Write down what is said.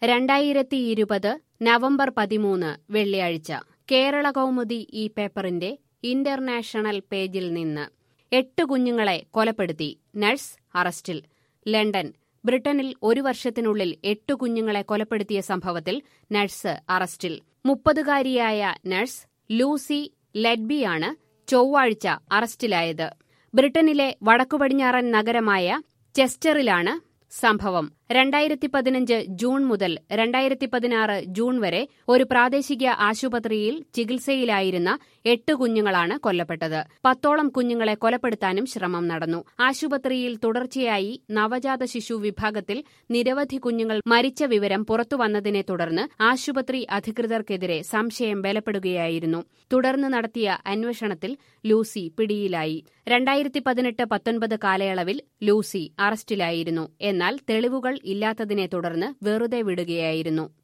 രണ്ടായിരത്തി ഇരുപത് നവംബർ പതിമൂന്ന് വെള്ളിയാഴ്ച കേരള കൗമുദി ഈ പേപ്പറിന്റെ ഇന്റർനാഷണൽ പേജിൽ നിന്ന് എട്ട് കുഞ്ഞുങ്ങളെ കൊലപ്പെടുത്തി നഴ്സ് അറസ്റ്റിൽ ലണ്ടൻ ബ്രിട്ടനിൽ ഒരു വർഷത്തിനുള്ളിൽ എട്ട് കുഞ്ഞുങ്ങളെ കൊലപ്പെടുത്തിയ സംഭവത്തിൽ നഴ്സ് അറസ്റ്റിൽ മുപ്പതുകാരിയായ നഴ്സ് ലൂസി ലെഡ്ബിയാണ് ചൊവ്വാഴ്ച അറസ്റ്റിലായത് ബ്രിട്ടനിലെ വടക്കുപടിഞ്ഞാറൻ നഗരമായ ചെസ്റ്ററിലാണ് സംഭവം രണ്ടായിരത്തി പതിനഞ്ച് ജൂൺ മുതൽ രണ്ടായിരത്തി പതിനാറ് ജൂൺ വരെ ഒരു പ്രാദേശിക ആശുപത്രിയിൽ ചികിത്സയിലായിരുന്ന എട്ട് കുഞ്ഞുങ്ങളാണ് കൊല്ലപ്പെട്ടത് പത്തോളം കുഞ്ഞുങ്ങളെ കൊലപ്പെടുത്താനും ശ്രമം നടന്നു ആശുപത്രിയിൽ തുടർച്ചയായി നവജാത ശിശു വിഭാഗത്തിൽ നിരവധി കുഞ്ഞുങ്ങൾ മരിച്ച വിവരം പുറത്തുവന്നതിനെ തുടർന്ന് ആശുപത്രി അധികൃതർക്കെതിരെ സംശയം ബലപ്പെടുകയായിരുന്നു തുടർന്ന് നടത്തിയ അന്വേഷണത്തിൽ ലൂസി പിടിയിലായി രണ്ടായിരത്തി പതിനെട്ട് പത്തൊൻപത് കാലയളവിൽ ലൂസി അറസ്റ്റിലായിരുന്നു എന്നാൽ തെളിവുകൾ ഇല്ലാത്തതിനെ തുടർന്ന് വെറുതെ വിടുകയായിരുന്നു